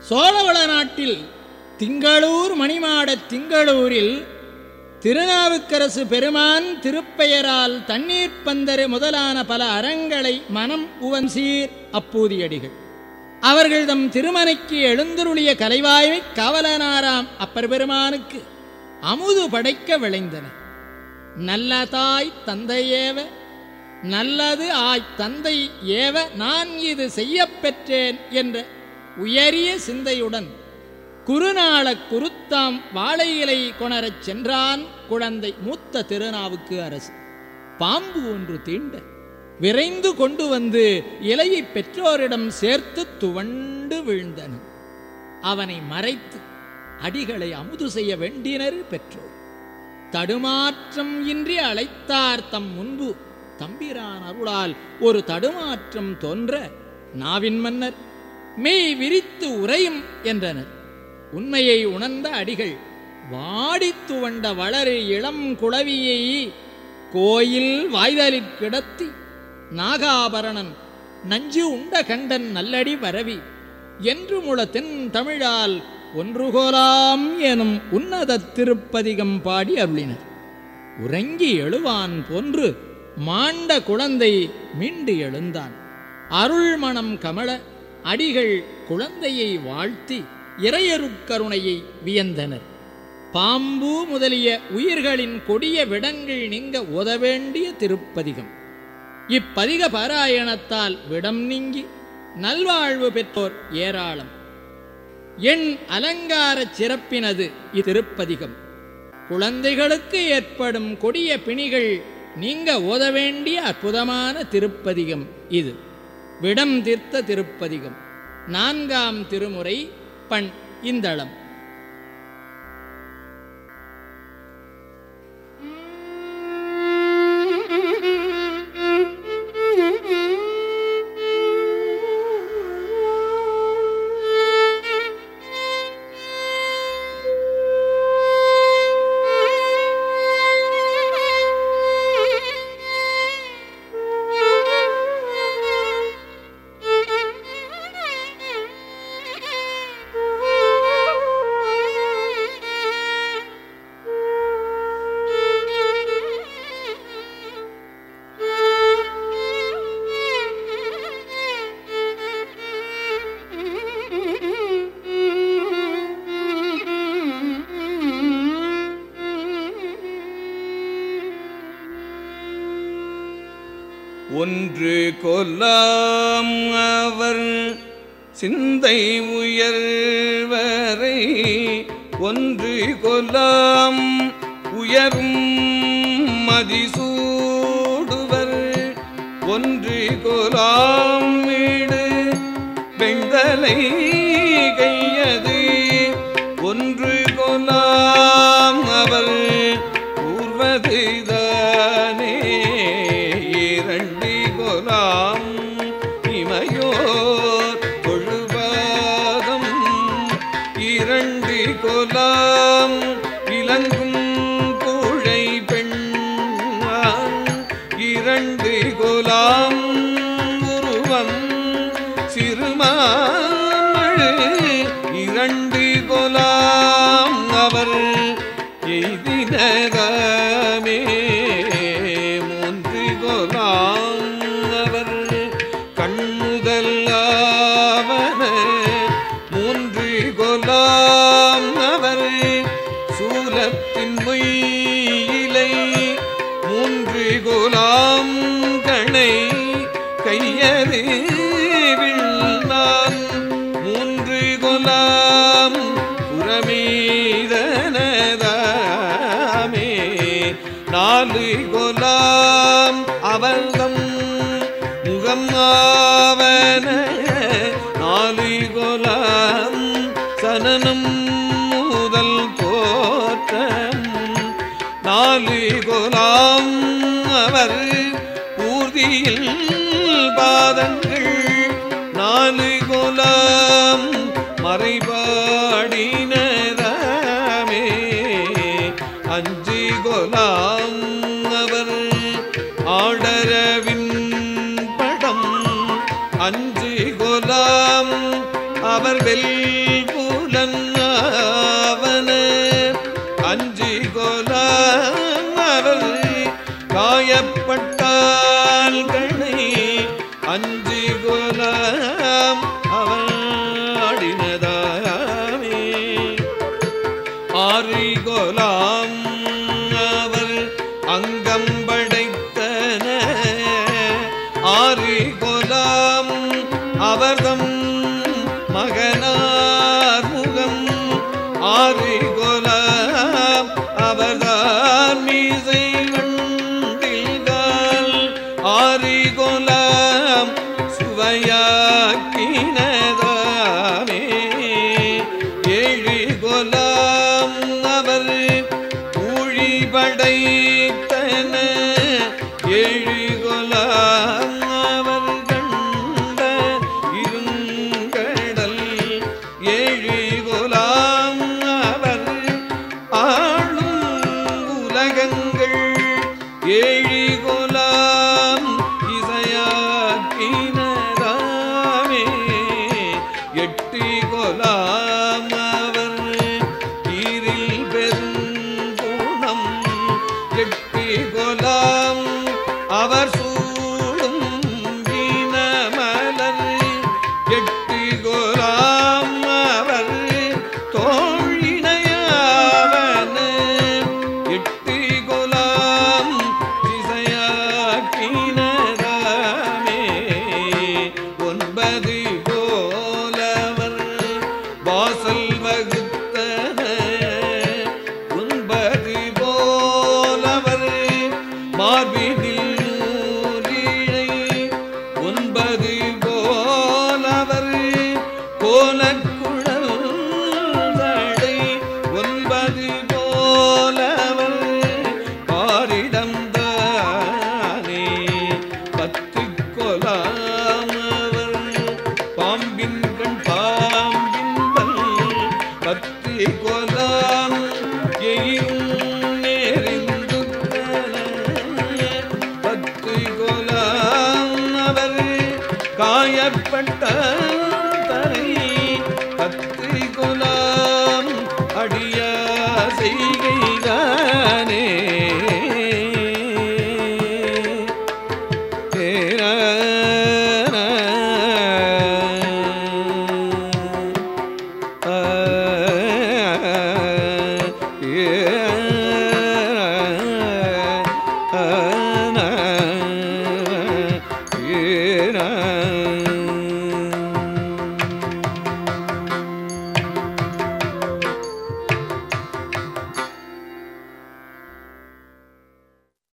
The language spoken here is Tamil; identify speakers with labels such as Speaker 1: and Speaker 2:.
Speaker 1: சோழவள நாட்டில் திங்களூர் மணிமாடத் திங்களூரில் திருநாவுக்கரசு பெருமான் திருப்பெயரால் தண்ணீர் பந்தரு முதலான பல அறங்களை மனம் உவன்சீர் அப்பூதியடிகள் அவர்கள் தம் திருமனைக்கு எழுந்தருளிய கலைவாய்மை காவலனாராம் அப்பர் பெருமானுக்கு அமுது படைக்க விளைந்தனர் நல்ல தாய் தந்தையேவ நல்லது ஆய் தந்தை ஏவ நான் இது செய்யப் பெற்றேன் என்ற உயரிய சிந்தையுடன் குறுநாள குருத்தாம் வாழை இலை கொணரச் சென்றான் குழந்தை மூத்த திருநாவுக்கு அரசு பாம்பு ஒன்று தீண்ட விரைந்து கொண்டு வந்து இலையை பெற்றோரிடம் சேர்த்து துவண்டு வீழ்ந்தன அவனை மறைத்து அடிகளை அமுது செய்ய வேண்டினர் பெற்றோர் தடுமாற்றம் இன்றி அழைத்தார் தம் முன்பு தம்பிரான் அருளால் ஒரு தடுமாற்றம் தோன்ற நாவின் மன்னர் மெய் விரித்து உரையும் என்றனர் உண்மையை உணர்ந்த அடிகள் வாடித் துவண்ட வளரு இளம் குளவியை கோயில் வாய்தலிற் கிடத்தி நாகாபரணன் நஞ்சு உண்ட கண்டன் நல்லடி வரவி என்று முள தென் தமிழால் ஒன்றுகோலாம் எனும் உன்னத திருப்பதிகம் பாடி அருளினர் உறங்கி எழுவான் போன்று மாண்ட குழந்தை மீண்டு எழுந்தான் அருள்மணம் கமல அடிகள் குழந்தையை வாழ்த்தி இறையருட்கருணையை வியந்தனர் பாம்பு முதலிய உயிர்களின் கொடிய விடங்கள் நீங்க உதவேண்டிய திருப்பதிகம் இப்பதிக பாராயணத்தால் விடம் நீங்கி நல்வாழ்வு பெற்றோர் ஏராளம் எண் அலங்காரச் சிறப்பினது இத்திருப்பதிகம் குழந்தைகளுக்கு ஏற்படும் கொடிய பிணிகள் நீங்க ஓத வேண்டிய அற்புதமான திருப்பதிகம் இது விடம் தீர்த்த திருப்பதிகம் நான்காம் திருமுறை பண் இந்தளம்
Speaker 2: ஒன்று கொல்லாம் அவர் சிந்தை உயர்வரை ஒன்று கொல்லாம் உயரும் மதிசூடுவர் ஒன்று கொலாம் வீடு வெண்தலை கையது ஒன்று கொலாம் அவர் கூர்வதுதானே இரண்டு கொலாம் இமையோர் தொழுபாதம் இரண்டு கொலாம் இலங்கும் புழை பெண்ணான் இரண்டு கொலாம் உருவம் சிறுமாமழு இரண்டு கொலாம் அவர் எய்தினதாமே மூன்று கொலாம் அவர் கண்முதல்லாவன மூன்று கொலாம் அவர் சூலத்தின் மொயிலை மூன்று கொலாம் கணை கையது விண்ணான் மூன்று கொலாம் புறமீதனதாமே நாலு கொலாம் அவர்தம் முகம் ஆவன நாலு கொலாம் சனனம் முதல் தோற்றம் நாலு கொலாம் அவர் ஊர்தியில் பாதங்கள் நாலு கொலாம் மறைபாடினராமே அஞ்சு கொலாம் அவர் ஆடரவின் படம் அஞ்சு கொலாம் அவர் வெல்புலன்னாவன அஞ்சி கொலாம் அவர் காயப்பட்டால் கணை அஞ்சி கொலாம் அவன் ஆடினதாமே ஆரிகொலாம் அவர் அங்கம் படைத்தன ஆரிகொலாம் அவர்தம் மகனார் முகம் ஆரிகொலாம் அவர்தான் மீசை வண்டில்கால் ஆரிகொலாம் சுவையாக்கினதாமே ஏழு கொலாம் அவர் ஊழி படைத்தன ஏழு கொலாம் அவர் கண்ட இருங்கடல் ஏழு கொலாம் அவர் ஆளும் உலகங்கள் ஏழு கொலாம் இசையாக்கினதாமே எட்டி கொலாம் அவர் ஈரில் பெருங்குணம் எட்டி கொலாம் அவர் சூடும் வீணமலர் எட்டி கொலாம் அவர் தோழினையாவன எட்டி கொலாம் திசையாக்கினதாமே ஒன்பது போலவர் வாசல் வகுத்தன ஒன்பது போலவர் மார்பினில் நூலிழை ஒன்பது போலவர் கோலக்குழல் தடை ஒன்பது போலவர் பாரிடம் தானே பத்து கொலாமவர் பாம்பின் கண் பாம்பின் பல் பத்து கொலாம் எயிரும் நேரிந்து பத்து கொலாம் அவர் காயப்பட்ட தரை பத்து கொலாம் அடியா செய்கைதானே